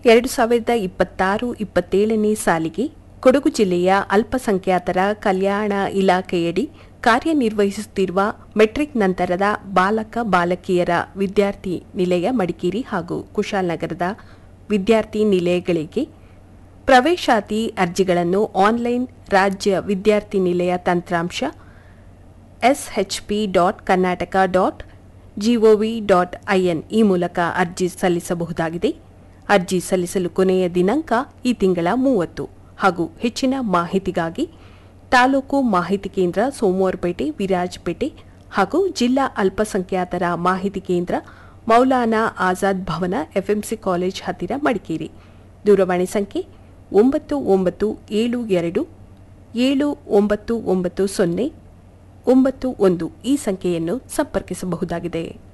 ಎರಡು ಸಾವಿರದ ಇಪ್ಪತ್ತಾರು ಇಪ್ಪತ್ತೇಳನೇ ಸಾಲಿಗೆ ಕೊಡಗು ಜಿಲ್ಲೆಯ ಅಲ್ಪಸಂಖ್ಯಾತರ ಕಲ್ಯಾಣ ಇಲಾಖೆಯಡಿ ಕಾರ್ಯನಿರ್ವಹಿಸುತ್ತಿರುವ ಮೆಟ್ರಿಕ್ ನಂತರದ ಬಾಲಕ ಬಾಲಕಿಯರ ವಿದ್ಯಾರ್ಥಿ ನಿಲಯ ಮಡಿಕೇರಿ ಹಾಗೂ ಕುಶಾಲನಗರದ ವಿದ್ಯಾರ್ಥಿ ನಿಲಯಗಳಿಗೆ ಪ್ರವೇಶಾತಿ ಅರ್ಜಿಗಳನ್ನು ಆನ್ಲೈನ್ ರಾಜ್ಯ ವಿದ್ಯಾರ್ಥಿ ನಿಲಯ ತಂತ್ರಾಂಶ S H P dot Karnataka dot G O V dot I N ಈ ಮೂಲಕ ಅರ್ಜಿ ಸಲ್ಲಿಸಬಹುದಾಗಿದೆ ಅರ್ಜಿ ಸಲ್ಲಿಸಲು ಕೊನೆಯ ದಿನಾಂಕ ಈ ತಿಂಗಳ ಮೂವತ್ತು ಹಾಗೂ ಹೆಚ್ಚಿನ ಮಾಹಿತಿಗಾಗಿ ತಾಲೂಕು ಮಾಹಿತಿ ಕೇಂದ್ರ ಸೋಮವಾರಪೇಟೆ ವಿರಾಜಪೇಟೆ ಹಾಗೂ ಜಿಲ್ಲಾ ಅಲ್ಪಸಂಖ್ಯಾತರ ಮಾಹಿತಿ ಕೇಂದ್ರ ಮೌಲಾನಾ ಆಜಾದ್ ಭವನ ಎಫ್ಎಂಸಿ ಕಾಲೇಜ್ ಹತ್ತಿರ ಮಡಿಕೇರಿ ದೂರವಾಣಿ ಸಂಖ್ಯೆ ಒಂಬತ್ತು ಒಂಬತ್ತು ಏಳು ಎರಡು ಏಳು ಒಂಬತ್ತು ಒಂಬತ್ತು ಸೊನ್ನೆ ಒಂಬತ್ತು ಒಂದು ಈ ಸಂಖ್ಯೆಯನ್ನು ಸಂಪರ್ಕಿಸಬಹುದಾಗಿದೆ